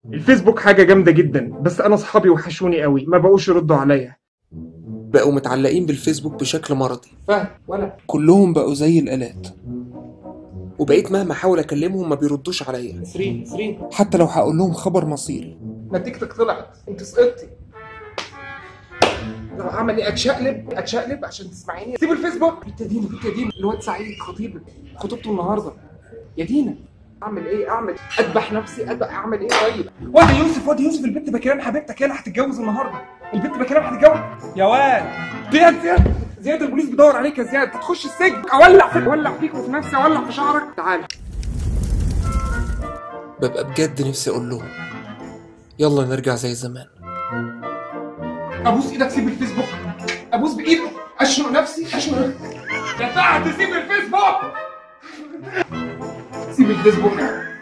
الفيسبوك حاجة جامدة جدا بس أنا أصحابي وحشوني قوي ما بقوش يردوا عليا بقوا متعلقين بالفيسبوك بشكل مرضي فاهم ولا كلهم بقوا زي الآلات وبقيت مهما احاول اكلمهم ما بيردوش عليا نسرين نسرين حتى لو هقول لهم خبر مصيري نتيجتك طلعت انت سقطتي لو اعمل ايه اتشقلب اتشقلب عشان تسمعيني سيب الفيسبوك بنت دينا بنت دينا الواد سعيد خطيبك خطوبته النهارده يا دينا اعمل ايه اعمل اذبح نفسي أذبح اعمل ايه طيب واد يوسف واد يوسف البنت بكلام حبيبتك هي اللي هتتجوز النهارده البنت بكلام هتتجوز يا واد زياد زياد زياد البوليس بيدور عليك يا زياد هتخش السجن اولع فيك اولع فيك وفي نفسي اولع في شعرك تعال ببقى بجد نفسي اقول لهم يلا نرجع زي زمان ابوس ايدك سيب الفيسبوك ابوس بايدك اشنق نفسي اشنق نفسي دفعت سيب الفيسبوك سيب الفيسبوك